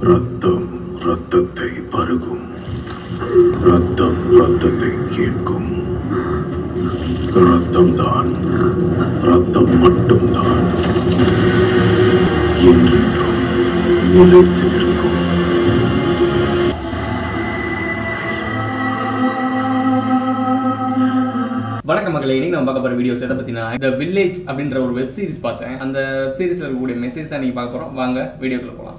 ரத்தம் ரத்தத்தை பருகும் ரத்தம் ரத்தத்தை கேட்கும் ரத்தம்தான் ரத்தம் மட்டும்தான் என்றென்றும் நிலைத்து நிற்கும் வணக்கம் மக்களை இன்னைக்கு நம்ம பார்க்க போற வீடியோஸ் எதை பத்தினா இந்த வில்லேஜ் அப்படின்ற ஒரு வெப் சீரிஸ் பார்த்தேன் அந்த வெப் சீரிஸ்ல இருக்கக்கூடிய மெசேஜ் தான் நீங்க பார்க்க போறோம் வாங்க வீடியோக்குள்ள போலாம்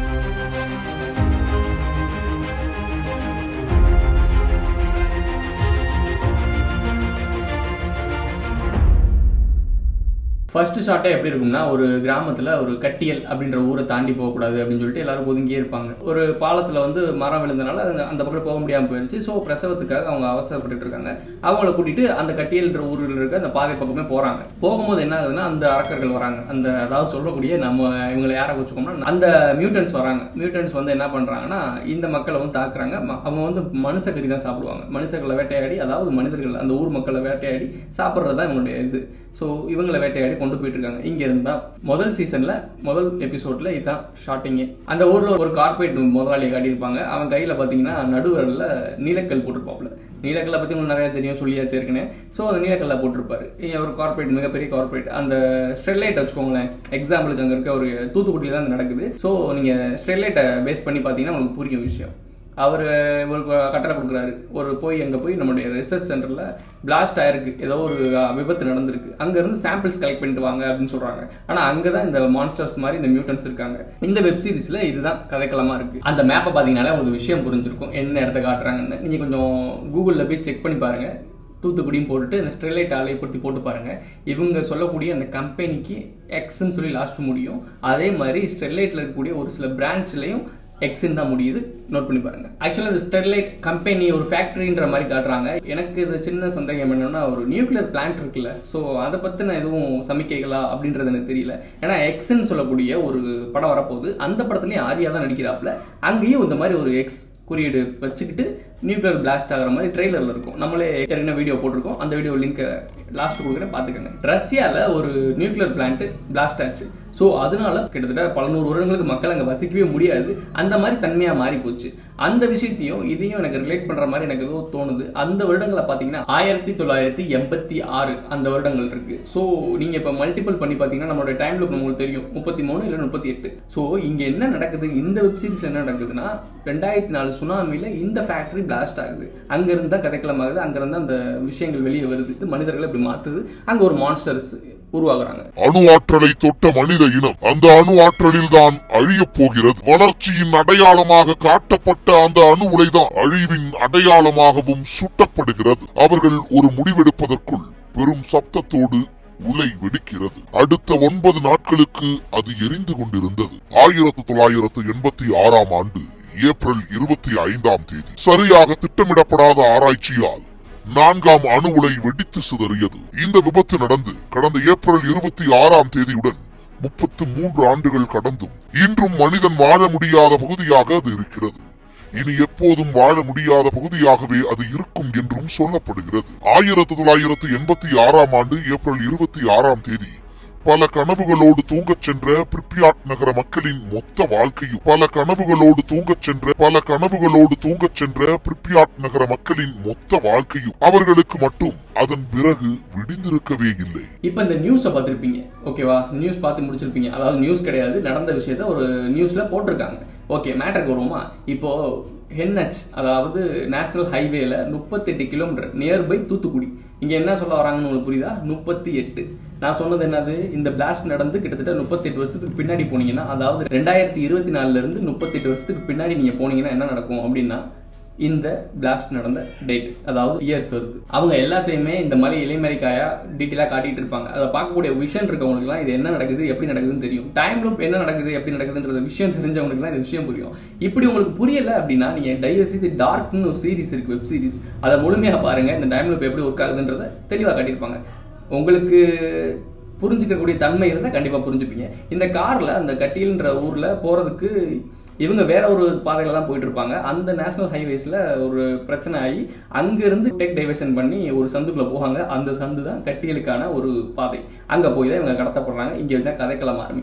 ஃபர்ஸ்ட் ஷாட்டே எப்படி இருக்கும்னா ஒரு கிராமத்தில் ஒரு கட்டியல் அப்படின்ற ஊரை தாண்டி போகக்கூடாது அப்படின்னு சொல்லிட்டு எல்லாரும் ஒதுங்கியே இருப்பாங்க ஒரு பாலத்தில் வந்து மரம் விழுந்தனால அந்த அந்த பக்கம் போக முடியாமல் போயிடுச்சு ஸோ பிரசவத்துக்காக அவங்க அவசரப்பட்டுட்டு இருக்காங்க அவங்கள கூட்டிட்டு அந்த கட்டியல்ன்ற ஊரில் இருக்க அந்த பாதை பக்கமே போகிறாங்க போகும்போது என்ன ஆகுதுன்னா அந்த அரக்கர்கள் வராங்க அந்த அதாவது சொல்லக்கூடிய நம்ம இவங்களை யாரை வச்சுக்கோம்னா அந்த மியூட்டன்ஸ் வராங்க மியூட்டன்ஸ் வந்து என்ன பண்ணுறாங்கன்னா இந்த மக்களை வந்து தாக்குறாங்க ம- அவங்க வந்து மனுஷ கறி தான் சாப்பிடுவாங்க மனுஷர்களை வேட்டையாடி அதாவது மனிதர்கள் அந்த ஊர் மக்களை வேட்டையாடி சாப்பிட்றது தான் இவங்களுடைய இது ஸோ இவங்களை வேட்டையாடி கொண்டு போயிட்டு இருக்காங்க இங்க இருந்தா முதல் சீசன்ல முதல் எபிசோட்ல இதுதான் ஷார்ட்டிங்கே அந்த ஊர்ல ஒரு கார்பரேட் முதலாளியை காட்டியிருப்பாங்க அவன் கையில பாத்தீங்கன்னா நடுவரில் நீலக்கல் போட்டிருப்பாப்புல நீலக்கல்லை பத்தி உங்களுக்கு நிறைய தெரியும் சொல்லியாச்சு ஏற்கனவே ஸோ அந்த நீலக்கல்லை போட்டிருப்பாரு இங்க ஒரு கார்பரேட் மிகப்பெரிய கார்பரேட் அந்த ஸ்டெர்லைட் வச்சுக்கோங்களேன் எக்ஸாம்பிளுக்கு அங்க இருக்க ஒரு தூத்துக்குடியில தான் இது நடக்குது ஸோ நீங்க ஸ்டெர்லைட்டை பேஸ் பண்ணி பார்த்தீங்கன்னா உங்களுக்கு புரியும் விஷயம் அவர் ஒரு கட்டளை கொடுக்குறாரு ஒரு போய் அங்கே போய் நம்மளுடைய ரிசர்ச் சென்டரில் பிளாஸ்ட் ஆயிருக்கு ஏதோ ஒரு அஹ், விபத்து நடந்திருக்கு அங்கேருந்து சாம்பிள்ஸ் கலெக்ட் பண்ணிட்டு வாங்க அப்படின்னு சொல்கிறாங்க ஆனால் அங்கே தான் இந்த மான்ஸ்டர்ஸ் மாதிரி இந்த மியூட்டன்ஸ் இருக்காங்க இந்த வெப் சீரிஸில் இதுதான் கதைக்களமாக இருக்குது அந்த மேப்பை பார்த்தீங்கனாலே உங்களுக்கு விஷயம் புரிஞ்சிருக்கும் என்ன இடத்த காட்டுறாங்கன்னு நீங்கள் கொஞ்சம் கூகுளில் போய் செக் பண்ணி பாருங்கள் தூத்துக்குடியும் போட்டுட்டு இந்த ஸ்டெர்லைட் ஆலைப்படுத்தி போட்டு பாருங்க இவங்க சொல்லக்கூடிய அந்த கம்பெனிக்கு எக்ஸ்ன்னு சொல்லி லாஸ்ட் முடியும் அதே மாதிரி ஸ்டெர்லைட்ல இருக்கக்கூடிய ஒரு சில பிரான்ச்லயும் எக்ஸ்ன்னு தான் முடியுது நோட் பண்ணி பாருங்க ஆக்சுவலாக இந்த ஸ்டெர்லைட் கம்பெனி ஒரு ஃபேக்டரின்ற மாதிரி காட்டுறாங்க எனக்கு இது சின்ன சந்தேகம் என்னன்னா ஒரு நியூக்ளியர் பிளான்ட் இருக்குல்ல ஸோ அதை பற்றின எதுவும் சமிக்கைகளா அப்படின்றது எனக்கு தெரியல ஏன்னா எக்ஸ்ன்னு சொல்லக்கூடிய ஒரு படம் வரப்போகுது அந்த படத்துலயும் ஆரியா தான் நடிக்கிறாப்புல அங்கேயும் இந்த மாதிரி ஒரு எக்ஸ் குறியீடு வச்சுக்கிட்டு நியூக்ளியர் பிளாஸ்ட் ஆகிற மாதிரி ட்ரெய்லரில் இருக்கும் நம்மளே ஏற்கனவே வீடியோ போட்டிருக்கோம் அந்த வீடியோ லிங்க் லாஸ்ட் கொடுக்குறேன் பார்த்துக்கோங்க ரஷ்யாவில் ஒரு நியூக்ளியர் பிளான்ட் பிளாஸ்ட் ஆச்சு ஸோ அதனால கிட்டத்தட்ட பல நூறு வருடங்களுக்கு மக்கள் அங்கே வசிக்கவே முடியாது அந்த மாதிரி தன்மையாக மாறி போச்சு அந்த விஷயத்தையும் இதையும் எனக்கு ரிலேட் பண்ணுற மாதிரி எனக்கு ஏதோ தோணுது அந்த வருடங்களை பார்த்தீங்கன்னா ஆயிரத்தி தொள்ளாயிரத்தி எண்பத்தி ஆறு அந்த வருடங்கள் இருக்கு ஸோ நீங்கள் இப்போ மல்டிபிள் பண்ணி பார்த்தீங்கன்னா நம்மளோட டைம் லுக் உங்களுக்கு தெரியும் முப்பத்தி மூணு இல்லை முப்பத்தி எட்டு ஸோ இங்கே என்ன நடக்குது இந்த வெப் சீரிஸ்ல என்ன நடக்குதுன்னா ரெண்டாயிரத்தி நாலு சுனாமியில் இந்த ஃபேக்டரி பிளாஸ்ட் ஆகுது அங்கேருந்து தான் கதைக்களமாகுது அங்கேருந்து அந்த விஷயங்கள் வெளியே வருது இது மனிதர்களை இப்படி மாற்றுது அங்கே ஒரு மான்ஸ்டர்ஸ் உருவாகுறாங்க அணு ஆற்றலை தொட்ட மனித இனம் அந்த அணு ஆற்றலில் தான் அழியப் போகிறது வளர்ச்சியின் அடையாளமாக காட்டப்பட்ட அந்த அணு உலைதான் அழிவின் அடையாளமாகவும் சுட்டப்படுகிறது அவர்கள் ஒரு முடிவெடுப்பதற்குள் பெரும் சப்தத்தோடு உலை வெடிக்கிறது அடுத்த ஒன்பது நாட்களுக்கு அது எரிந்து கொண்டிருந்தது ஆயிரத்து தொள்ளாயிரத்து எண்பத்தி ஆறாம் ஆண்டு ஏப்ரல் இருபத்தி ஐந்தாம் தேதி சரியாக திட்டமிடப்படாத ஆராய்ச்சியால் நான்காம் அணு உலை வெடித்து சிதறியது இந்த விபத்து நடந்து கடந்த ஏப்ரல் இருபத்தி ஆறாம் தேதியுடன் முப்பத்து மூன்று ஆண்டுகள் கடந்தும் இன்றும் மனிதன் வாழ முடியாத பகுதியாக அது இருக்கிறது இனி எப்போதும் வாழ முடியாத பகுதியாகவே அது இருக்கும் என்றும் சொல்லப்படுகிறது ஆயிரத்து தொள்ளாயிரத்து எண்பத்தி ஆறாம் ஆண்டு ஏப்ரல் இருபத்தி ஆறாம் தேதி பல கனவுகளோடு தூங்கச் சென்ற பிரிப்பியாட் நகர மக்களின் மொத்த வாழ்க்கையும் பல கனவுகளோடு தூங்கச் சென்ற பல கனவுகளோடு தூங்கச் சென்ற பிரிப்பியாட் நகர மக்களின் மொத்த வாழ்க்கையும் அவர்களுக்கு மட்டும் அதன் பிறகு விடிந்திருக்கவே இல்லை இப்போ இந்த நியூஸை பார்த்துருப்பீங்க ஓகேவா நியூஸ் பார்த்து முடிச்சிருப்பீங்க அதாவது நியூஸ் கிடையாது நடந்த விஷயத்த ஒரு நியூஸ்ல போட்டிருக்காங்க ஓகே மேட்டருக்கு வருவோமா இப்போ ஹென்ஹெச் அதாவது நேஷனல் ஹைவேல முப்பத்தெட்டு கிலோமீட்டர் நியர்பை தூத்துக்குடி இங்க என்ன சொல்ல வராங்கன்னு உங்களுக்கு புரியுதா முப்பத்தி எட்டு நான் சொன்னது என்னது இந்த பிளாஸ்ட் நடந்து கிட்டத்தட்ட முப்பத்தெட்டு வருஷத்துக்கு பின்னாடி போனீங்கன்னா அதாவது ரெண்டாயிரத்தி இருபத்தி நாலுல இருந்து முப்பத்தெட்டு வருஷத்துக்கு பின்னாடி நீங்க போனீங்கன்னா என்ன நடக்கும் அப்படின்னா இந்த பிளாஸ்ட் நடந்த டேட் அதாவது இயர்ஸ் வருது அவங்க எல்லாத்தையுமே இந்த மாதிரி இலைமறைக்காயா டீட்டெயிலாக காட்டிட்டு இருப்பாங்க அதை பார்க்கக்கூடிய விஷன் இருக்கவங்களுக்குலாம் இது என்ன நடக்குது எப்படி நடக்குதுன்னு தெரியும் டைம் லூப் என்ன நடக்குது எப்படி நடக்குதுன்றது விஷயம் தெரிஞ்சவங்களுக்குலாம் இந்த விஷயம் புரியும் இப்படி உங்களுக்கு புரியல அப்படின்னா நீங்க தயவு செய்து டார்க்னு ஒரு சீரிஸ் இருக்கு வெப் சீரிஸ் அதை முழுமையாக பாருங்க இந்த டைம் லூப் எப்படி ஒர்க் ஆகுதுன்றத தெளிவாக காட்டியிருப்பாங்க உங்களுக்கு புரிஞ்சுக்கக்கூடிய தன்மை இருந்தால் கண்டிப்பாக புரிஞ்சுப்பீங்க இந்த காரில் அந்த கட்டியல்ன்ற ஊரில் போகிறதுக்கு இவங்க வேற ஒரு பாதையில தான் போயிட்டு இருப்பாங்க அந்த நேஷனல் ஹைவேஸ்ல ஒரு பிரச்சனை ஆகி அங்கிருந்து டேக் டைவர்ஷன் பண்ணி ஒரு சந்துக்குள்ள போவாங்க அந்த சந்து தான் கட்டியலுக்கான ஒரு பாதை அங்க போய் தான் இவங்க கடத்தப்படுறாங்க இங்க தான் கதைக்களம் ஆரம்பிக்குது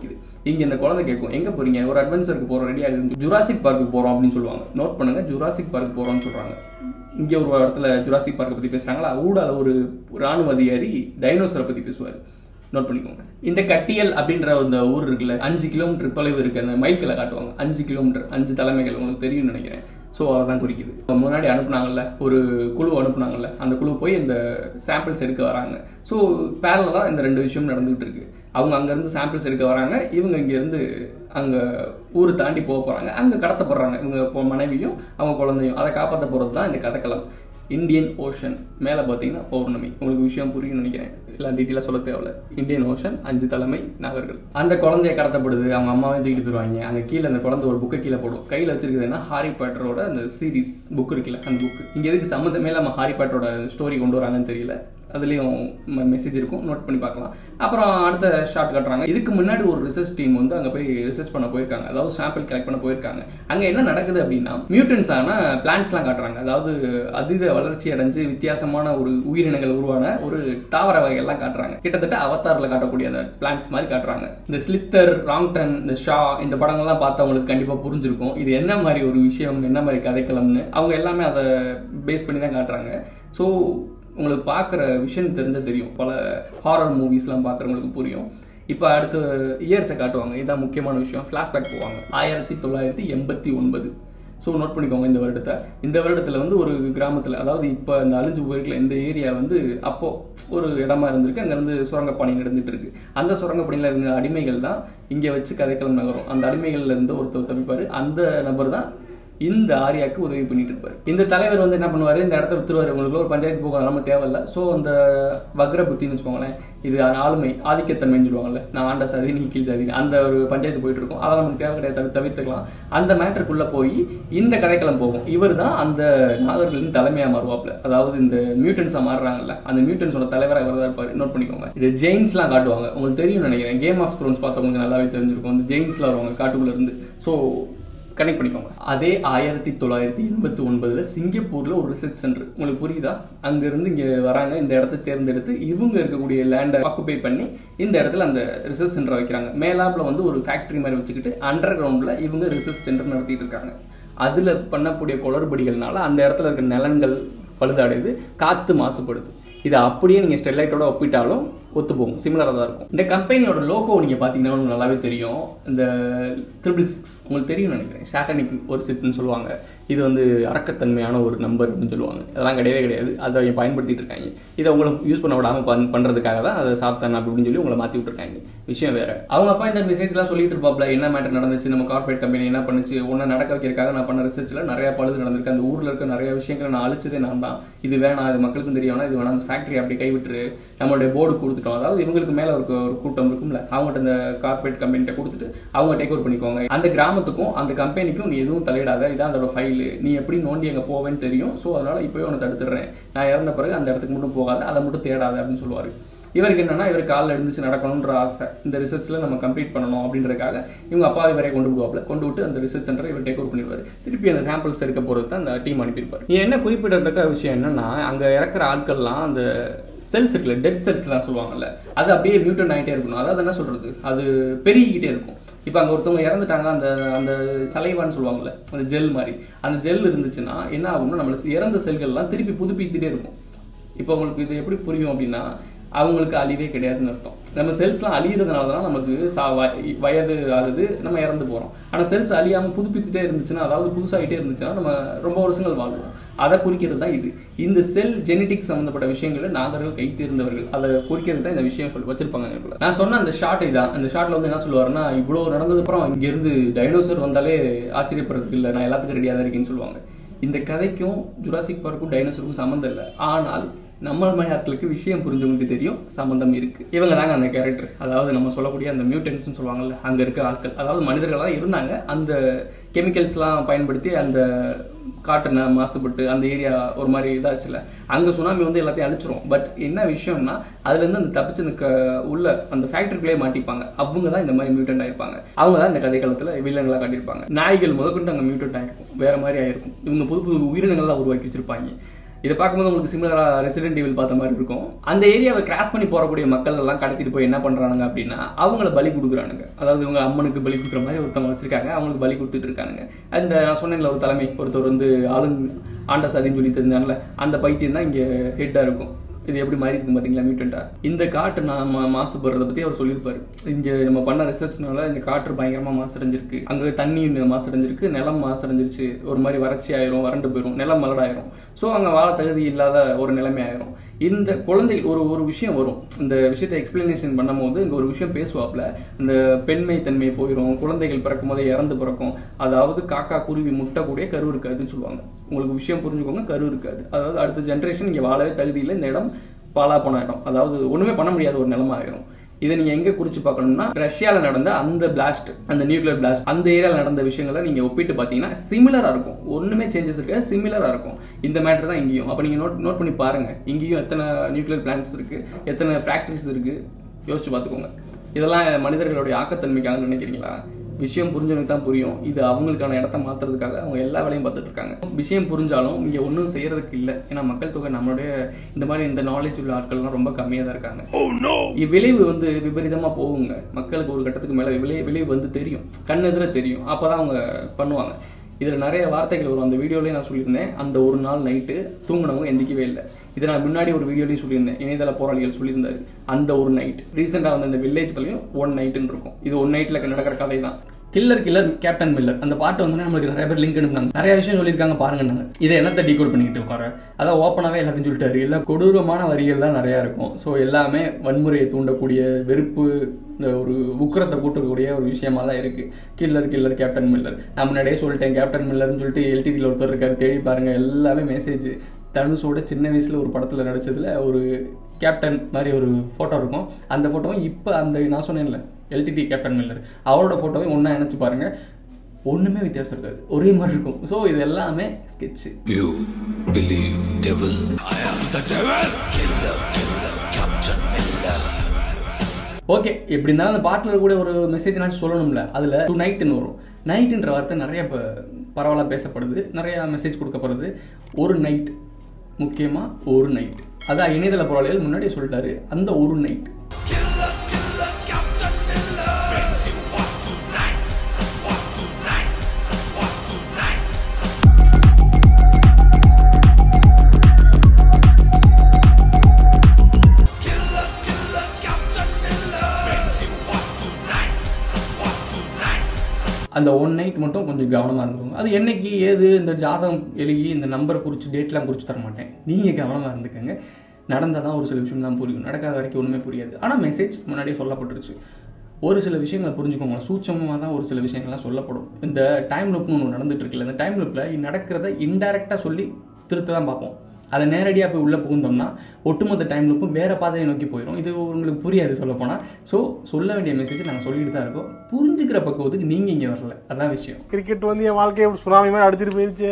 இங்க இந்த குழந்தை கேட்கும் எங்க போறீங்க ஒரு அட்வென்ச்சருக்கு போறோம் ரெடி ஆகுது ஜுராசிக் பார்க்கு போறோம் அப்படின்னு சொல்லுவாங்க நோட் பண்ணுங்க ஜுராசிக் பார்க் போறோம்னு சொல்றாங்க இங்க ஒரு இடத்துல ஜுராசிக் பார்க்கை பத்தி பேசுறாங்களா ஊடால ஒரு ராணுவ அதிகாரி டைனோசரை பத்தி பேசுவார் நோட் பண்ணிக்கோங்க இந்த கட்டியல் அப்படின்ற அந்த ஊர் இருக்குல்ல அஞ்சு கிலோமீட்டர் தொலைவு இருக்கு அந்த மைல்களை காட்டுவாங்க அஞ்சு கிலோமீட்டர் அஞ்சு தலைமைகள் உங்களுக்கு தெரியும்னு நினைக்கிறேன் ஸோ அதான் குறிக்குது இப்ப முன்னாடி அனுப்புனாங்கல்ல ஒரு குழு அனுப்புனாங்கல்ல அந்த குழு போய் இந்த சாம்பிள்ஸ் எடுக்க வராங்க ஸோ பேரலாக இந்த ரெண்டு விஷயம் நடந்துகிட்டு இருக்கு அவங்க அங்கேருந்து சாம்பிள்ஸ் எடுக்க வராங்க இவங்க இங்கேருந்து அங்கே ஊர் தாண்டி போக போகிறாங்க அங்கே கடத்தப்படுறாங்க இவங்க இப்போ மனைவியும் அவங்க குழந்தையும் அதை காப்பாற்ற போகிறது தான் இந்த கதைக்களம் இந்தியன் ஓஷன் மேலே பார்த்தீங்கன்னா பௌர்ணமி உங்களுக்கு விஷயம் புரியும்னு நினைக்கிறேன் எல்லாம் டீட்டெயிலாக சொல்ல தேவையில்ல இந்தியன் ஓஷன் அஞ்சு தலைமை நகர்கள் அந்த குழந்தைய கடத்தப்படுது அவங்க அம்மாவே தூக்கிட்டு போயிருவாங்க அங்கே கீழே அந்த குழந்தை ஒரு புக்கை கீழே போடும் கையில் வச்சிருக்குதுன்னா ஹாரி பாட்டரோட அந்த சீரிஸ் புக் இருக்குல்ல அந்த புக் இங்கே எதுக்கு சம்மந்தமே இல்லாமல் ஹாரி பாட்டரோட ஸ்டோரி கொண்டு வராங்கன்னு தெரியல அதுலேயும் மெசேஜ் இருக்கும் நோட் பண்ணி பார்க்கலாம் அப்புறம் அடுத்த ஷார்ட் காட்டுறாங்க இதுக்கு முன்னாடி ஒரு ரிசர்ச் டீம் வந்து அங்கே போய் ரிசர்ச் பண்ண போயிருக்காங்க அதாவது சாம்பிள் கலெக்ட் பண்ண போயிருக்காங்க அங்கே என்ன நடக்குது அப்படின்னா மியூட்டன்ஸ் ஆன பிளான்ட்ஸ்லாம் காட்டுறாங்க அதாவது அதீத வளர்ச்சி அடைஞ்சு வித்தியாசமான ஒரு உயிரினங்கள் உருவான ஒரு தாவர வகைகள்லாம் காட்டுறாங்க கிட்டத்தட்ட அவதாரில் காட்டக்கூடிய அந்த பிளான்ட்ஸ் மாதிரி காட்டுறாங்க இந்த ஸ்லித்தர் ராங்டன் இந்த ஷா இந்த படங்கள்லாம் பார்த்தவங்களுக்கு கண்டிப்பாக புரிஞ்சிருக்கும் இது என்ன மாதிரி ஒரு விஷயம் என்ன மாதிரி கதைக்களம்னு அவங்க எல்லாமே அதை பேஸ் பண்ணி தான் காட்டுறாங்க ஸோ உங்களுக்கு பார்க்குற விஷயம் தெரிஞ்சா தெரியும் பல ஹாரர் மூவிஸ்லாம் பார்க்குறவங்களுக்கு புரியும் இப்போ அடுத்த இயர்ஸை காட்டுவாங்க இதுதான் முக்கியமான விஷயம் ஃப்ளாஷ்பேக் போவாங்க ஆயிரத்தி தொள்ளாயிரத்தி எண்பத்தி ஒன்பது ஸோ நோட் பண்ணிக்கோங்க இந்த வருடத்தை இந்த வருடத்தில் வந்து ஒரு கிராமத்தில் அதாவது இப்போ இந்த அழிஞ்சு போயிருக்கல இந்த ஏரியா வந்து அப்போ ஒரு இடமா இருந்திருக்கு அங்கேருந்து சுரங்கப்பணி நடந்துட்டு இருக்கு அந்த சுரங்கப்பணியில் இருந்த அடிமைகள் தான் இங்கே வச்சு கதைக்களம் நகரும் அந்த அடிமைகள்ல இருந்து ஒருத்தர் தப்பிப்பார் அந்த நபர் தான் இந்த ஆரியாக்கு உதவி பண்ணிட்டு இருப்பாரு இந்த தலைவர் வந்து என்ன பண்ணுவாரு இந்த இடத்த வித்துருவாரு உங்களுக்கு ஒரு பஞ்சாயத்து போக நம்ம தேவையில்ல ஸோ அந்த வக்ர புத்தின்னு வச்சுக்கோங்களேன் இது ஆளுமை ஆதிக்கத்தன்மைன்னு சொல்லுவாங்கல்ல நான் ஆண்ட சாதி நீ கீழ் சாதி அந்த ஒரு பஞ்சாயத்து போயிட்டு இருக்கும் அதெல்லாம் நமக்கு தேவை கிடையாது தவிர- தவிர்த்துக்கலாம் அந்த மேட்டருக்குள்ள போய் இந்த கதைக்களம் போகும் இவர் தான் அந்த நாகர்களின் தலைமையா மாறுவாப்ல அதாவது இந்த மியூட்டன்ஸா மாறுறாங்கல்ல அந்த மியூட்டன்ஸோட தலைவராக இவர் தான் இருப்பாரு நோட் பண்ணிக்கோங்க இது ஜெயின்ஸ்லாம் காட்டுவாங்க உங்களுக்கு தெரியும் நினைக்கிறேன் கேம் ஆஃப் த்ரோன்ஸ் பார்த்தவங்களுக்கு நல்லாவே தெரிஞ்சிருக்கும் அந்த ஜெயின்ஸ்ல வருவாங்க காட்டுக்குள்ள இருந்து ஸோ கனெக்ட் பண்ணிக்கோங்க அதே ஆயிரத்தி தொள்ளாயிரத்தி எண்பத்தி ஒன்பதுல சிங்கப்பூர்ல ஒரு ரிசர்ச் சென்டர் உங்களுக்கு புரியுதா அங்க இருந்து இங்க வராங்க இந்த இடத்த தேர்ந்தெடுத்து இவங்க இருக்கக்கூடிய லேண்டை ஆக்குபை பண்ணி இந்த இடத்துல அந்த ரிசர்ச் சென்டர் வைக்கிறாங்க மேலாப்ல வந்து ஒரு ஃபேக்டரி மாதிரி வச்சுக்கிட்டு அண்டர் கிரவுண்ட்ல இவங்க ரிசர்ச் சென்டர் நடத்திட்டு இருக்காங்க அதுல பண்ணக்கூடிய குளறுபடிகள்னால அந்த இடத்துல இருக்க நிலங்கள் பழுதடையுது காத்து மாசுபடுது இதை அப்படியே நீங்கள் ஸ்டெர்லைட்டோட ஒப்பிட்டாலும் ஒத்து போகும் சிமிலராக தான் இருக்கும் இந்த கம்பெனியோட லோகோ நீங்கள் பார்த்தீங்கன்னா உங்களுக்கு நல்லாவே தெரியும் இந்த ட்ரிபிள் சிக்ஸ் உங்களுக்கு தெரியும் நினைக்கிறேன் ஷாட்டனிக் ஒரு சிப்னு சொல்லுவாங்க இது வந்து அரக்கத்தன்மையான ஒரு நம்பர் அப்படின்னு சொல்லுவாங்க அதெல்லாம் கிடையவே கிடையாது அதை அவங்க பயன்படுத்திட்டு இருக்காங்க இதை உங்களை யூஸ் பண்ண விடாமல் பண் பண்ணுறதுக்காக தான் அதை சாத்தான் அப்படி இப்படின்னு சொல்லி உங்களை மாற்றி விட்டுருக்காங்க விஷயம் வேற அவங்க அப்பா இந்த மெசேஜ்லாம் சொல்லிட்டு இருப்பாப்ல என்ன மேட்டர் நடந்துச்சு நம்ம கார்பரேட் கம்பெனி என்ன பண்ணுச்சு ஒன்று நடக்க வைக்கிறதுக்காக நான் பண்ண ரிசர்ச்சில் நிறைய பழுது நடந்திருக்கு அந்த ஊரில் இருக்க நிறைய விஷயங்களை நான் அழிச்சதே நான் தான் இது வேணாம் இது மக்களுக்கும் தெரிய வேணாம் இது வேணாம் அந்த ஃபேக்டரி அப்படி கைவிட்டுரு நம்மளுடைய போர்டு கொடுத்துட்டோம் அதாவது இவங்களுக்கு மேலே ஒரு ஒரு கூட்டம் இருக்கும்ல அவங்ககிட்ட இந்த கார்பரேட் கம்பெனிட்ட கொடுத்துட்டு அவங்க டேக் ஓவர் பண்ணிக்கோங்க அந்த கிராமத்துக்கும் அந்த கம்பெனிக்கும் நீ எதுவும் தலையிடாத இதான் அதோட ஃபைலு நீ எப்படி நோண்டி அங்கே போவேன்னு தெரியும் ஸோ அதனால இப்போயே உன்னை தடுத்துடுறேன் நான் இறந்த பிறகு அந்த இடத்துக்கு மட்டும் போகாத அதை மட்டும் தேடாத அப்படின்னு சொல்லுவார் இவருக்கு என்னன்னா இவர் காலில் எழுந்துச்சு நடக்கணுன்ற ஆசை இந்த ரிசர்ச்ல நம்ம கம்ப்ளீட் பண்ணணும் அப்படின்றதுக்காக இவங்க அப்பா இவரே கொண்டு விடுவாப்ல கொண்டு விட்டு அந்த ரிசர்ச் சென்டரை இவர் டேக் ஓவர் பண்ணிடுவார் திருப்பி அந்த சாம்பிள்ஸ் எடுக்க போறது தான் அந்த டீம் அனுப்பியிருப்பார் நீ என்ன குறிப்பிடத்தக்க விஷயம் என்னன்னா அங்க இறக்குற ஆட்கள்லாம் அந்த செல்ஸ் இருக்குல்ல டெட் செல்ஸ்லாம் சொல்லுவாங்கல்ல அது அப்படியே மியூட்டன் ஆகிட்டே இருக்கணும் அதாவது என்ன சொல்றது அது பெருகிக்கிட்டே இருக்கும் இப்போ அங்கே ஒருத்தவங்க இறந்துட்டாங்க அந்த அந்த சலைவான்னு சொல்லுவாங்கல்ல அந்த ஜெல் மாதிரி அந்த ஜெல் இருந்துச்சுன்னா என்ன ஆகும்னா நம்மள இறந்த செல்கள்லாம் திருப்பி புதுப்பித்துட்டே இருக்கும் இப்போ உங்களுக்கு இது எப்படி புரியும் அப்படின்னா அவங்களுக்கு அழிவே கிடையாதுன்னு அர்த்தம் நம்ம செல்ஸ்லாம் அழியிறதுனால தான் நமக்கு சா வ- வயது ஆகுது நம்ம இறந்து போகிறோம் ஆனால் செல்ஸ் அழியாமல் புதுப்பித்துட்டே இருந்துச்சுன்னா அதாவது புதுசாகிட்டே இருந்துச்சுன்னா நம்ம ரொம்ப வருஷங்கள் வாழ்வோம் அதை குறிக்கிறது தான் இது இந்த செல் ஜெனடிக் சம்மந்தப்பட்ட விஷயங்களை நாகர்கள் கை தேர்ந்தவர்கள் அதை குறிக்கிறது தான் இந்த விஷயம் சொல்லி வச்சிருப்பாங்க எனக்குள்ள. நான் சொன்ன அந்த ஷார்ட் இதான் அந்த ஷார்ட்ல வந்து என்ன சொல்லுவாருன்னா இவ்வளோ நடந்தது அப்புறம் இங்கேருந்து டைனோசர் வந்தாலே ஆச்சரியப்படுறதுக்கு இல்லை நான் எல்லாத்துக்கும் ரெடியாக தான் இருக்கேன்னு சொல்லுவாங்க இந்த கதைக்கும் ஜுராசிக் பார்க்கும் டைனோசருக்கும் சம்மந்தம் இல்லை ஆனால் நம்ம மாதிரி ஆட்களுக்கு விஷயம் புரிஞ்சவங்களுக்கு தெரியும் சம்பந்தம் இருக்கு இவங்க தாங்க அந்த கேரக்டர் அதாவது நம்ம சொல்லக்கூடிய அந்த மியூட்டன்ஸ்னு சொல்லுவாங்கல்ல அங்க இருக்க ஆட்கள் அதாவது மனிதர்களாக இருந்தாங்க அந்த கெமிக்கல்ஸ்லாம் பயன்படுத்தி அந்த காற்று ந- மாசுபட்டு அந்த ஏரியா ஒரு மாதிரி இதாச்சுல அங்க சுனாமி வந்து எல்லாத்தையும் அழிச்சிரும் பட் என்ன விஷயம்னா அதுல இருந்து அந்த தப்பிச்சு இந்த க- உள்ள அந்த ஃபேக்டரிக்குள்ளே மாட்டிப்பாங்க அவங்க தான் இந்த மாதிரி மியூட்டன்ட் ஆயிருப்பாங்க அவங்க தான் இந்த கதை காலத்துல வில்லங்களா காட்டியிருப்பாங்க நாய்கள் முதற்கொண்டு அங்க மியூட்டன்ட் ஆயிருக்கும் வேற மாதிரி ஆயிருக்கும் இவங்க புது புது உயிரினங்கள்லாம் உருவாக்கி வச்சிருப்பாங்க இதை பார்க்கும்போது உங்களுக்கு சிமிலராக ரெசிடென்ட் ஈவில் பார்த்த மாதிரி இருக்கும் அந்த ஏரியாவை கிராஸ் பண்ணி போகக்கூடிய மக்கள் எல்லாம் கடத்திட்டு போய் என்ன பண்ணுறானுங்க அப்படின்னா அவங்கள பலி கொடுக்குறானுங்க அதாவது இவங்க அம்மனுக்கு பலி கொடுக்குற மாதிரி ஒருத்தவங்க வச்சிருக்காங்க அவங்களுக்கு பலி கொடுத்துட்டு இருக்கானுங்க அந்த நான் சொன்னேன்ல ஒரு தலைமை ஒருத்தர் வந்து ஆளுங்க ஆண்ட சதின்னு சொல்லி தெரிஞ்சாங்கல்ல அந்த பைத்தியம் தான் இங்கே ஹெட்டாக இருக்கும் இது எப்படி மாறி இருக்கும் பார்த்தீங்களா மியூட்டண்டா இந்த காட்டு நான் மா- மாசுபடுறத பற்றி அவர் சொல்லியிருப்பாரு இங்கே நம்ம பண்ண ரிசர்ச்னால இந்த காற்று பயங்கரமாக மாசடைஞ்சிருக்கு அங்கே தண்ணி மாசடைஞ்சிருக்கு நிலம் மாசடைஞ்சிருச்சு ஒரு மாதிரி வறட்சி ஆயிரும் வறண்டு போயிடும் நிலம் மலடாயிரும் ஸோ அங்கே வாழ தகுதி இல்லாத ஒரு நிலைமை ஆயிரும் இந்த குழந்தை ஒரு ஒரு விஷயம் வரும் இந்த விஷயத்தை எக்ஸ்பிளனேஷன் பண்ணும்போது இங்கே ஒரு விஷயம் பேசுவாப்ல இந்த பெண்மை தன்மை போயிடும் குழந்தைகள் பிறக்கும் போதே இறந்து பிறக்கும் அதாவது காக்கா குருவி முட்டைக்கூடிய கரு இருக்காதுன்னு சொல்லுவாங்க உங்களுக்கு விஷயம் புரிஞ்சுக்கோங்க கரு இருக்காது அதாவது அடுத்த ஜென்ரேஷன் இங்கே வாழவே தகுதி இல்லை இந்த இடம் பாலா போன இடம் அதாவது ஒன்றுமே பண்ண முடியாத ஒரு நிலைமை ஆயிரும் இதை நீங்க எங்க குறிச்சு பார்க்கணும்னா ரஷ்யால நடந்த அந்த பிளாஸ்ட் அந்த நியூக்ளியர் பிளாஸ்ட் அந்த ஏரியால நடந்த விஷயங்களை நீங்க ஒப்பிட்டு பார்த்தீங்கன்னா சிமிலரா இருக்கும் ஒண்ணுமே சேஞ்சஸ் இருக்காது சிமிலரா இருக்கும் இந்த மேட்டர் தான் இங்கேயும் அப்ப நீங்க நோட் நோட் பண்ணி பாருங்க இங்கேயும் எத்தனை நியூக்ளியர் பிளான்ட்ஸ் இருக்கு எத்தனை ஃபேக்டரிஸ் இருக்கு யோசிச்சு பார்த்துக்கோங்க இதெல்லாம் மனிதர்களுடைய ஆக்கத்தன்மைக்காக நினைக்கிறீங்களா விஷயம் புரிஞ்சவனுக்கு தான் புரியும் இது அவங்களுக்கான இடத்த மாத்துறதுக்காக அவங்க எல்லா வேலையும் பார்த்துட்டு இருக்காங்க விஷயம் புரிஞ்சாலும் இங்க ஒன்றும் செய்யறதுக்கு இல்லை ஏன்னா மக்கள் தொகை நம்மளுடைய இந்த மாதிரி இந்த நாலேஜ் உள்ள ஆட்கள்லாம் ரொம்ப கம்மியாக தான் இருக்காங்க இவ்விளைவு வந்து விபரீதமா போகுங்க மக்களுக்கு ஒரு கட்டத்துக்கு மேல விளை விளைவு வந்து தெரியும் கண்ணெதிர தெரியும் அப்பதான் அவங்க பண்ணுவாங்க இதுல நிறைய வார்த்தைகள் வரும் அந்த வீடியோலயே நான் சொல்லியிருந்தேன் அந்த ஒரு நாள் நைட்டு தூங்குனவங்க எந்திக்கவே இல்லை இதை நான் முன்னாடி ஒரு வீடியோலையும் சொல்லியிருந்தேன் இணையதள போராளிகள் சொல்லியிருந்தாரு அந்த ஒரு நைட் ரீசெண்டாக வந்த இந்த வில்லேஜ்லையும் ஒன் நைட்டுன்னு இருக்கும் இது ஒன் நைட்ல நடக்கிற கதை தான் கில்லர் கில்லர் கேப்டன் மில்லர் அந்த பாட்டு வந்து நம்மளுக்கு நிறைய பேர் லிங்க் அனுப்புனாங்க நிறைய விஷயம் சொல்லியிருக்காங்க பாருங்க நாங்க இதை என்னத்தை டீகோட் பண்ணிக்கிட்டு உட்கார அதான் ஓப்பனாகவே எல்லாத்தையும் சொல்லிட்டாரு எல்லாம் கொடூரமான வரிகள் தான் நிறையா இருக்கும் ஸோ எல்லாமே வன்முறையை தூண்டக்கூடிய வெறுப்பு இந்த ஒரு உக்கிரத்தை கூட்டக்கூடிய ஒரு விஷயமா தான் இருக்கு கில்லர் கில்லர் கேப்டன் மில்லர் நான் முன்னாடியே சொல்லிட்டேன் கேப்டன் மில்லர்னு சொல்லிட்டு எல்டிடியில் ஒருத்தர் இருக்காரு தேடி பாருங்க எல்லாமே மெசேஜ் தனுஷோட சின்ன வயசுல ஒரு படத்துல நடிச்சதுல ஒரு கேப்டன் மாதிரி ஒரு போட்டோ இருக்கும் அந்த போட்டோவும் இப்போ அந்த நான் சொன்னேன்ல எல்டிடி கேப்டன் மில்லர் அவரோட போட்டோவையும் ஒன்றா நினைச்சு பாருங்க ஒண்ணுமே வித்தியாசம் இருக்காது ஒரே மாதிரி இருக்கும் ஸோ இது எல்லாமே sketch You believe devil? I am the devil. Killer, killer, Captain Miller. Okay எப்படி இருந்தாலும் அந்த பாட்டில் கூட ஒரு மெசேஜ் நான் சொல்லணும்ல அதில் டூ நைட்டுன்னு வரும் நைட்டுன்ற வார்த்தை நிறைய இப்போ பரவலாக பேசப்படுது நிறைய மெசேஜ் கொடுக்கப்படுது ஒரு நைட் முக்கியமாக ஒரு நைட் அதான் இணையதள போராளிகள் முன்னாடியே சொல்லிட்டாரு அந்த ஒரு night Killer, killer, Captain Miller. Brings you what tonight? What tonight? What tonight? Killer, killer, Captain Miller. Brings you what tonight? What tonight? அந்த ஒன் நைட் மட்டும் கொஞ்சம் கவனமாக இருந்துக்கோங்க அது என்னைக்கு ஏது இந்த ஜாதகம் எழுதி இந்த நம்பரை குறித்து டேட்லாம் குறித்து தர மாட்டேன் நீங்கள் கவனமாக இருந்துக்கோங்க நடந்தால் தான் ஒரு சில விஷயம் தான் புரியும் நடக்காத வரைக்கும் ஒன்றுமே புரியாது ஆனால் மெசேஜ் முன்னாடியே சொல்லப்பட்டுருச்சு ஒரு சில விஷயங்களை புரிஞ்சுக்கோங்க சூட்சமாக தான் ஒரு சில விஷயங்கள்லாம் சொல்லப்படும் இந்த டைம் லூப்னு ஒன்று நடந்துட்டு இருக்குல்ல இந்த டைம் லூப்பில் நடக்கிறத இன்டெரக்டாக சொல்லி திருத்த தான் பார்ப்போம் அதை நேரடியாக போய் உள்ளே புகுந்தோம்னா ஒட்டுமொத்த டைம் லூப்பும் வேறு பாதையை நோக்கி போயிடும் இது உங்களுக்கு புரியாது சொல்ல போனால் ஸோ சொல்ல வேண்டிய மெசேஜ் நாங்கள் சொல்லிட்டு தான் இருக்கோம் புரிஞ்சுக்கிற பக்குவத்துக்கு நீங்கள் இங்கே வரல அதான் விஷயம் கிரிக்கெட் வந்து என் வாழ்க்கையை ஒரு சுனாமி மாதிரி அடிச்சிட்டு போயிருச்சு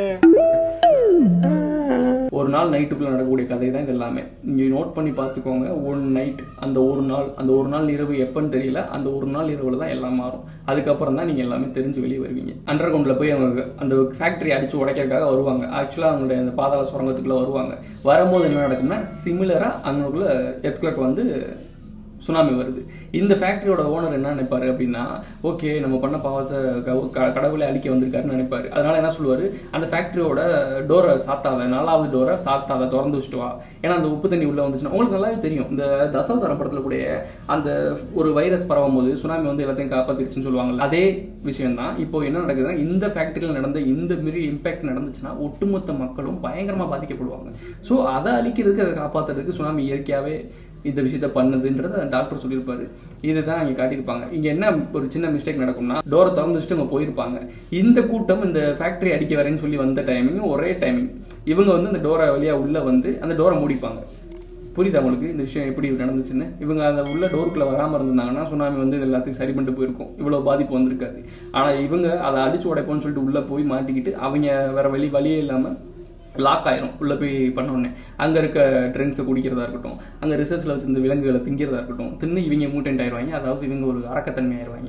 ஒரு நாள் நைட்டுக்குள்ளே நடக்கக்கூடிய கதை தான் இது எல்லாமே நீங்கள் நோட் பண்ணி பார்த்துக்கோங்க ஒன் நைட் அந்த ஒரு நாள் அந்த ஒரு நாள் இரவு எப்போன்னு தெரியல அந்த ஒரு நாள் இரவில் தான் எல்லாம் மாறும் அதுக்கப்புறம் தான் நீங்கள் எல்லாமே தெரிஞ்சு வெளியே வருவீங்க அண்டர் கிரவுண்டில் போய் அவங்க அந்த ஃபேக்டரி அடித்து உடைக்கிறதுக்காக வருவாங்க ஆக்சுவலாக அவங்களுடைய அந்த பாதாள சுரங்கத்துக்குள்ளே வருவாங்க வரும்போது என்ன நடக்கும்னா சிமிலராக அவங்களுக்குள்ள எர்த்குவேக் வந்து சுனாமி வருது இந்த ஃபேக்டரியோட ஓனர் என்ன நினைப்பாரு அப்படின்னா ஓகே நம்ம பண்ண பாவத்தை கவு- க- கடவுளை அழிக்க வந்திருக்காருன்னு நினைப்பாரு அதனால என்ன சொல்லுவாரு அந்த ஃபேக்டரியோட டோரை சாத்தாத நாலாவது டோரை சாத்தாத திறந்து வச்சுட்டு வா ஏன்னா அந்த உப்பு தண்ணி உள்ள வந்துச்சுன்னா உங்களுக்கு நல்லாவே தெரியும் இந்த தசாவதாரம் படத்துல கூட அந்த ஒரு வைரஸ் பரவும் போது சுனாமி வந்து எல்லாத்தையும் காப்பாத்திருச்சுன்னு சொல்லுவாங்கல்ல அதே விஷயம் தான் இப்போ என்ன நடக்குதுன்னா இந்த ஃபேக்டரியில் நடந்த இந்த மாரி இம்பாக்ட் நடந்துச்சுன்னா ஒட்டுமொத்த மக்களும் பயங்கரமா பாதிக்கப்படுவாங்க ஸோ அதை அழிக்கிறதுக்கு அதை காப்பாத்துறதுக்கு சுனாமி இயற்கையாவே இந்த விஷயத்த பண்ணுதுன்றத டாக்டர் சொல்லியிருப்பாரு இதுதான் இங்கே காட்டியிருப்பாங்க இங்கே என்ன ஒரு சின்ன மிஸ்டேக் நடக்கும்னா டோரை திறந்து வச்சுட்டு அவங்க போயிருப்பாங்க இந்த கூட்டம் இந்த ஃபேக்டரி அடிக்க வரேன்னு சொல்லி வந்த டைமிங் ஒரே டைமிங் இவங்க வந்து அந்த டோரை வழியாக உள்ளே வந்து அந்த டோரை மூடிப்பாங்க புரியுதா உங்களுக்கு இந்த விஷயம் எப்படி நடந்துச்சுன்னு இவங்க அந்த உள்ள டோருக்குள்ள வராமல் இருந்தாங்கன்னா சுனாமி வந்து இது எல்லாத்தையும் சரி பண்ணிட்டு போயிருக்கும் இவ்வளோ பாதிப்பு வந்திருக்காது ஆனால் இவங்க அதை அடிச்சு உடைப்போம்னு சொல்லிட்டு உள்ளே போய் மாட்டிக்கிட்டு அவங்க வேற வழி வழியே இல்லாமல் லாக் ஆயிரும் உள்ளே போய் பண்ண உடனே அங்கே இருக்க ட்ரிங்க்ஸை குடிக்கிறதா இருக்கட்டும் அங்கே ரிசர்ச்சில் வச்சிருந்த விலங்குகளை திங்கிறதா இருக்கட்டும் தின்னு இவங்க மூட்டன்ட் ஆயிடுவாங்க அதாவது இவங்க ஒரு அரக்கத்தன்மை ஆயிடுவாங்க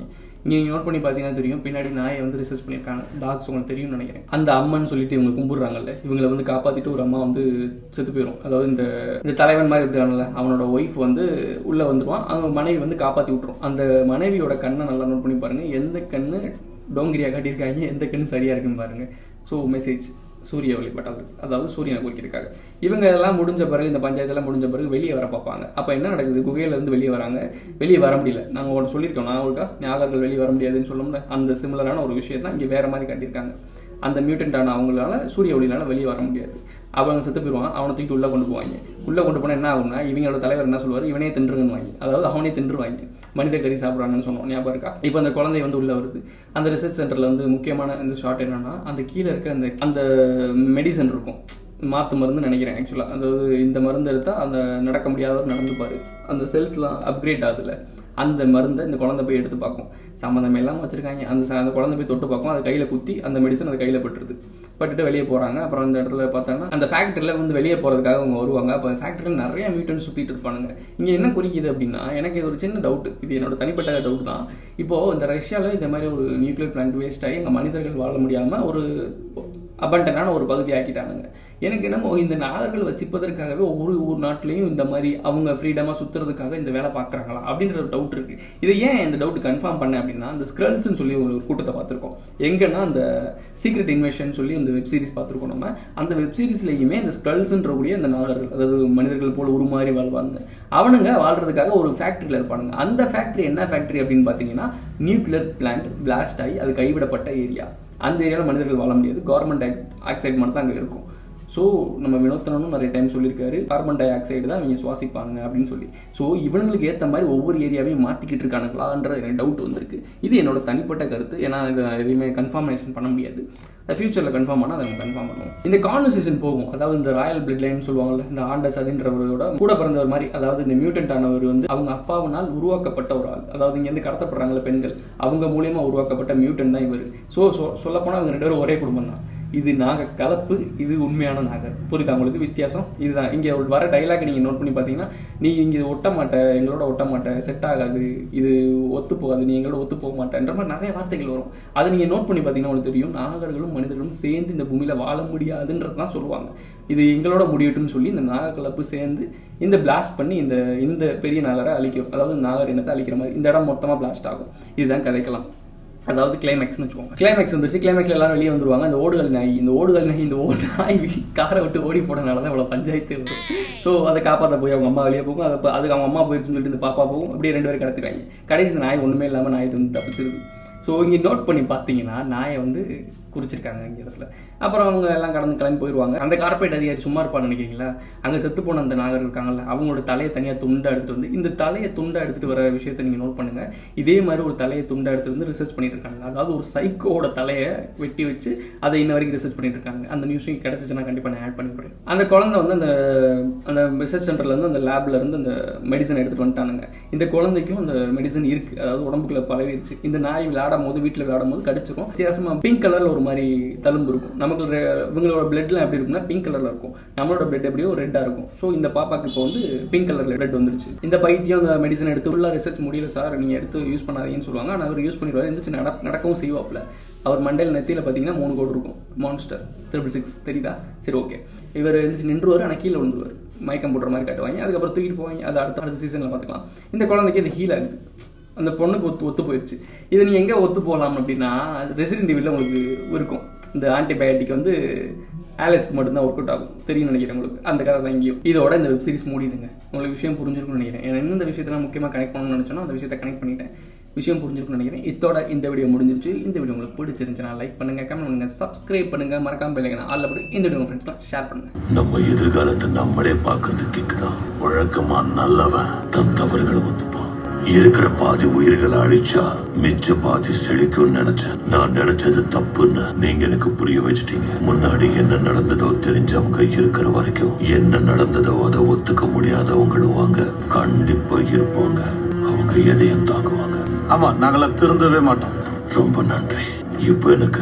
நீங்கள் நோட் பண்ணி பார்த்தீங்கன்னா தெரியும் பின்னாடி நாயை வந்து ரிசர்ச் பண்ணியிருக்காங்க டாக்ஸ் உங்களுக்கு தெரியும்னு நினைக்கிறேன் அந்த அம்மன் சொல்லிட்டு இவங்க கும்பிடுறாங்கல்ல இவங்களை வந்து காப்பாற்றிட்டு ஒரு அம்மா வந்து செத்து போயிடும் அதாவது இந்த இந்த தலைவன் மாதிரி இருக்காங்கல்ல அவனோட ஒய்ஃப் வந்து உள்ளே வந்துடுவான் அவன் மனைவி வந்து காப்பாற்றி விட்டுரும் அந்த மனைவியோட கண்ணை நல்லா நோட் பண்ணி பாருங்கள் எந்த கண்ணு டோங்கிரியா காட்டியிருக்காங்க எந்த கண்ணு சரியாக இருக்குன்னு பாருங்கள் ஸோ மெசேஜ் சூரிய வழிபட்டால் அதாவது சூரியனை குறிக்கிறதுக்காக இவங்க எல்லாம் முடிஞ்ச பிறகு இந்த பஞ்சாயத்தெல்லாம் முடிஞ்ச பிறகு வெளியே வர பார்ப்பாங்க அப்போ என்ன நடக்குது குகையிலேருந்து வெளியே வராங்க வெளியே வர முடியல நாங்கள் ஒன்று சொல்லியிருக்கோம் நான் ஒருக்கா ஞாகர்கள் வெளியே வர முடியாதுன்னு சொல்லணும்ல அந்த சிமிலரான ஒரு விஷயம் தான் இங்கே வேற மாதிரி காட்டியிருக்காங்க அந்த மியூட்டன்டான அவங்களால சூரிய ஒளினால வெளியே வர முடியாது அவங்க செத்து போயிடுவான் அவனை தூக்கி உள்ளே கொண்டு போவாங்க உள்ளே கொண்டு போனால் என்ன ஆகும்னா இவங்களோட தலைவர் என்ன சொல்லுவார் இவனே தின்றுங்கன்னு வாங்கி அதாவது அவனே தின்றுவாங்க மனித கறி சாப்பிட்றாங்கன்னு சொன்னோம் ஞாபகம் இருக்கா இப்போ அந்த குழந்தை வந்து உள்ளே வருது அந்த ரிசர்ச் சென்டரில் வந்து முக்கியமான இந்த ஷார்ட் என்னன்னா அந்த கீழே இருக்க அந்த அந்த மெடிசன் இருக்கும் மாற்று மருந்து நினைக்கிறேன் ஆக்சுவலாக அதாவது இந்த மருந்து எடுத்தால் அந்த நடக்க முடியாதவர் நடந்துப்பார் அந்த செல்ஸ்லாம் அப்கிரேட் ஆகுதுல அந்த மருந்தை இந்த குழந்தை போய் எடுத்து பார்க்கும் சம்மந்தம் இல்லாமல் வச்சுருக்காங்க அந்த ச- அந்த குழந்தை போய் தொட்டு பார்க்கும் அது கையில் குத்தி அந்த மெடிசன் அது கையில் பட்டுருது பட்டுட்டு வெளியே போகிறாங்க அப்புறம் அந்த இடத்துல பார்த்தோன்னா அந்த ஃபேக்ட்ரியில் வந்து வெளியே போகிறதுக்காக அவங்க வருவாங்க அப்போ ஃபேக்ட்ரியில் நிறைய மியூட்டன்ஸ் சுற்றிட்டு இருப்பானுங்க இங்கே என்ன குறிக்குது அப்படின்னா எனக்கு இது ஒரு சின்ன டவுட் இது என்னோட தனிப்பட்ட டவுட் தான் இப்போது இந்த ரஷ்யாவில் இந்த மாதிரி ஒரு நியூக்ளியர் பிளான்ட் வேஸ்ட் ஆகி அங்கே மனிதர்கள் வாழ முடியாமல் ஒரு அபண்டனான ஒரு பகுதி ஆக்கிட்டானுங்க எனக்கு என்னமோ இந்த நாகர்கள் வசிப்பதற்காகவே ஒவ்வொரு ஊர் நாட்டிலையும் இந்த மாதிரி அவங்க ஃப்ரீடமாக சுற்றுறதுக்காக இந்த வேலை பார்க்குறாங்களா அப்படின்ற ஒரு டவுட் இருக்குது இதை ஏன் இந்த டவுட் கன்ஃபார்ம் பண்ணேன் அப்படின்னா அந்த ஸ்க்ரல்ஸ்னு சொல்லி ஒரு கூட்டத்தை பார்த்துருக்கோம் எங்கன்னா அந்த சீக்ரெட் இன்வெஷன் சொல்லி அந்த வெப் சீரிஸ் பார்த்துருக்கோம் நம்ம அந்த வெப் சீரிஸ்லையுமே இந்த ஸ்க்ரல்ஸ்ன்றக்கூடிய அந்த நாகர்கள் அதாவது மனிதர்கள் போல உருமாறி வாழ்வாங்க அவனுங்க வாழ்றதுக்காக ஒரு ஃபேக்ட்ரியில் இருப்பானுங்க அந்த ஃபேக்ட்ரி என்ன ஃபேக்ட்ரி அப்படின்னு பார்த்தீங்கன்னா நியூக்ளியர் பிளான்ட் பிளாஸ்ட் ஆகி அது கைவிடப்பட்ட ஏரியா அந்த ஏரியாவில் மனிதர்கள் வாழ முடியாது கவர்மெண்ட் ஆக்சைடு மட்டும் தான் அங்கே இருக்கும் ஸோ நம்ம வினோத்தனும் நிறைய டைம் சொல்லியிருக்காரு கார்பன் டை ஆக்சைடு தான் இவங்க சுவாசிப்பாங்க அப்படின்னு சொல்லி ஸோ இவங்களுக்கு ஏற்ற மாதிரி ஒவ்வொரு ஏரியாவையும் மாற்றிக்கிட்டு இருக்கானுங்களான்ற எனக்கு டவுட் வந்திருக்கு இது என்னோட தனிப்பட்ட கருத்து ஏன்னா இதை எதையுமே கன்ஃபார்மேஷன் பண்ண முடியாது ஃபியூச்சரில் கன்ஃபார்ம் பண்ணால் அதை நம்ம கன்ஃபார்ம் பண்ணுவோம் இந்த கான்வர்சேஷன் போகும் அதாவது இந்த ராயல் பிளட் லைன் சொல்லுவாங்கல்ல இந்த ஆண்டஸ் அதுன்றவரோட கூட பிறந்தவர் மாதிரி அதாவது இந்த மியூட்டன்ட் ஆனவர் வந்து அவங்க அப்பாவினால் உருவாக்கப்பட்ட ஒரு ஆள் அதாவது இங்கேருந்து கடத்தப்படுறாங்கல்ல பெண்கள் அவங்க மூலியமா உருவாக்கப்பட்ட மியூட்டன் தான் இவர் ஸோ சொல்லப்போனால் இவங்க ரெண்டு பேரும் ஒரே குடும்பம் தான் இது நாக கலப்பு இது உண்மையான நாகர் புரியுதா உங்களுக்கு வித்தியாசம் இதுதான் இங்கே வர டைலாக் நீங்கள் நோட் பண்ணி பார்த்தீங்கன்னா நீ இங்கே ஒட்ட மாட்ட எங்களோட ஒட்ட மாட்ட செட் ஆகாது இது ஒத்து போகாது நீ எங்களோட ஒத்து போக மாட்டேன்ற மாதிரி நிறைய வார்த்தைகள் வரும் அதை நீங்கள் நோட் பண்ணி பார்த்தீங்கன்னா உங்களுக்கு தெரியும் நாகர்களும் மனிதர்களும் சேர்ந்து இந்த பூமியில் வாழ முடியாதுன்றது தான் சொல்லுவாங்க இது எங்களோட முடியட்டும்னு சொல்லி இந்த நாக கலப்பு சேர்ந்து இந்த பிளாஸ்ட் பண்ணி இந்த இந்த பெரிய நாகரை அழிக்கும் அதாவது நாகர் இனத்தை அழிக்கிற மாதிரி இந்த இடம் மொத்தமாக பிளாஸ்ட் ஆகும் இதுதான் கதைக்கலாம் அதாவது கிளைமேக்ஸ்னு வச்சுக்கோங்க கிளைமேக்ஸ் வந்துருச்சு கிளைமேக்ஸ்ல எல்லாரும் வெளியே வந்துருவாங்க அந்த ஓடுகள் நாய் இந்த ஓடுகள் நாய் இந்த ஓடு நாய் காரை விட்டு ஓடி போனனால தான் இவ்வளோ பஞ்சாயத்து வரும் ஸோ அதை காப்பாற்ற போய் அவங்க அம்மா வெளியே போகும் அதை ப- அதுக்கு அவங்க அம்மா போயிருச்சுன்னு சொல்லிட்டு இந்த பாப்பா போகும் அப்படியே ரெண்டு பேரும் கடத்திடுவாங்க கடைசி இந்த நாய் ஒன்றுமே இல்லாமல் நாய் வந்து தப்பிச்சிருது ஸோ இங்கே நோட் பண்ணி பார்த்தீங்கன்னா நாயை வந்து குறிச்சிருக்காங்க இங்க இடத்துல அப்புறம் அவங்க எல்லாம் கடந்து கிளம்பி போயிடுவாங்க அந்த கார்பரேட் அதிகாரி சும்மா இருப்பான்னு நினைக்கிறீங்களா அங்கே செத்து போன அந்த நாகர் இருக்காங்கல்ல அவங்களோட தலையை தனியாக துண்டா எடுத்துட்டு வந்து இந்த தலையை துண்டா எடுத்துட்டு வர விஷயத்தை நீங்கள் நோட் பண்ணுங்க இதே மாதிரி ஒரு தலையை துண்டா எடுத்துட்டு வந்து ரிசர்ச் பண்ணிட்டு இருக்காங்க அதாவது ஒரு சைக்கோட தலையை வெட்டி வச்சு அதை இன்ன வரைக்கும் ரிசர்ச் பண்ணிட்டு இருக்காங்க அந்த நியூஸும் கிடைச்சிச்சுன்னா கண்டிப்பாக நான் ஆட் பண்ணி போடுறேன் அந்த குழந்தை வந்து அந்த அந்த ரிசர்ச் சென்டர்ல இருந்து அந்த லேப்ல இருந்து அந்த மெடிசன் எடுத்துட்டு வந்துட்டானுங்க இந்த குழந்தைக்கும் அந்த மெடிசன் இருக்கு அதாவது உடம்புக்குள்ள பரவிடுச்சு இந்த நாய் விளையாடும் போது வீட்டில் விளையாடும் போது கடிச்சிரும் வித்தியாசமா பிங்க் கலர்ல ஒரு மாதிரி தழும்பு இருக்கும் நமக்கு ரெ- இவங்களோட பிளட்லாம் எப்படி இருக்கும்னா பிங்க் கலர்ல இருக்கும் நம்மளோட பிளட் எப்படியோ ரெட்டா இருக்கும் ஸோ இந்த பாப்பாக்கு இப்போ வந்து பிங்க் கலர்ல பிளட் வந்துருச்சு இந்த பைத்தியம் அந்த மெடிசன் எடுத்து உள்ள ரிசர்ச் முடியல சார் நீங்க எடுத்து யூஸ் பண்ணாதீங்கன்னு சொல்லுவாங்க ஆனால் அவர் யூஸ் பண்ணிடுவார் எந்திரிச்சு நட நடக்கவும் செய்வாப்ல அவர் மண்டையில் நெத்தியில் பார்த்தீங்கன்னா மூணு கோடு இருக்கும் மான்ஸ்டர் த்ரிபிள் சிக்ஸ் தெரியுதா சரி ஓகே இவர் எந்திரிச்சு நின்றுவார் ஆனால் கீழே விழுந்துருவார் மயக்கம் போடுற மாதிரி காட்டுவாங்க அதுக்கப்புறம் தூக்கிட்டு போவாங்க அது அடுத்த அடுத்த சீசனில் பார்த்துக்கலாம் இந்த குழந்தைக்கு இது ஹீல் ஆகுது அந்த பொண்ணுக்கு ஒத்து ஒத்து போயிடுச்சு இதை நீ எங்கே ஒத்து போகலாம் அப்படின்னா ரெசிடென்ட் டிவியில் உங்களுக்கு இருக்கும் இந்த ஆன்டிபயோட்டிக் வந்து ஆலிஸ்க்கு மட்டும்தான் ஒர்க் அவுட் ஆகும் தெரியும் நினைக்கிறேன் உங்களுக்கு அந்த கதை தான் இங்கேயும் இதோட இந்த வெப் சீரிஸ் முடியுதுங்க உங்களுக்கு விஷயம் புரிஞ்சிருக்கும்னு நினைக்கிறேன் ஏன்னா எந்தெந்த விஷயத்தெல்லாம் முக்கியமாக கனெக்ட் பண்ணணும்னு நினச்சோன்னா அந்த விஷயத்தை கனெக்ட் பண்ணிட்டேன் விஷயம் புரிஞ்சிருக்கும்னு நினைக்கிறேன் இதோட இந்த வீடியோ முடிஞ்சிருச்சு இந்த வீடியோ உங்களுக்கு பிடிச்சிருந்துச்சுன்னா லைக் பண்ணுங்க கமெண்ட் பண்ணுங்க சப்ஸ்கிரைப் பண்ணுங்க மறக்காம பெல்லைக்கன ஆல் அப்படி இந்த வீடியோ ஃப்ரெண்ட்ஸ்லாம் ஷேர் பண்ணுங்க நம்ம எதிர்காலத்தை நம்மளே பார்க்கறது கேக்குதான் வழக்கமா நல்லவன் தன் தவறுகளை ஒத்துப்பான் இருக்கிற பாதி உயிர்களை அழிச்சா மிச்ச பாதி செழிக்கும்னு நினைச்சேன் நான் நினைச்சது தப்புன்னு நீங்க எனக்கு புரிய வச்சிட்டீங்க முன்னாடி என்ன நடந்ததோ தெரிஞ்சவங்க இருக்கிற வரைக்கும் என்ன நடந்ததோ அதை ஒத்துக்க முடியாதவங்களும் வாங்க கண்டிப்பா இருப்பாங்க அவங்க எதையும் தாங்குவாங்க ஆமா நாங்களாம் திருந்தவே மாட்டோம் ரொம்ப நன்றி இப்ப எனக்கு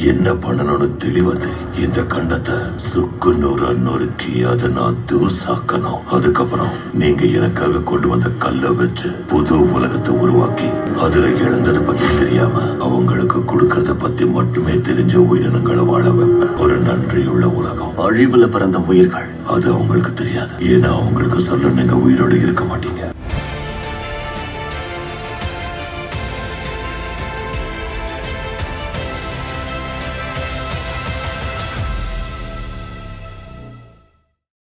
என்ன பண்ணணும்னு தெளிவா தெரியும் இந்த கண்டத்தை சுக்கு நூறு நொறுக்கி அதை நான் தூசாக்கணும் அதுக்கப்புறம் நீங்க எனக்காக கொண்டு வந்த கல்லை வச்சு புது உலகத்தை உருவாக்கி அதுல இழந்ததை பத்தி தெரியாம அவங்களுக்கு கொடுக்கறத பத்தி மட்டுமே தெரிஞ்ச உயிரினங்களை வாழ வைப்பேன் ஒரு நன்றியுள்ள உலகம் அழிவுல பிறந்த உயிர்கள் அது அவங்களுக்கு தெரியாது ஏன்னா அவங்களுக்கு சொல்ல நீங்க உயிரோட இருக்க மாட்டீங்க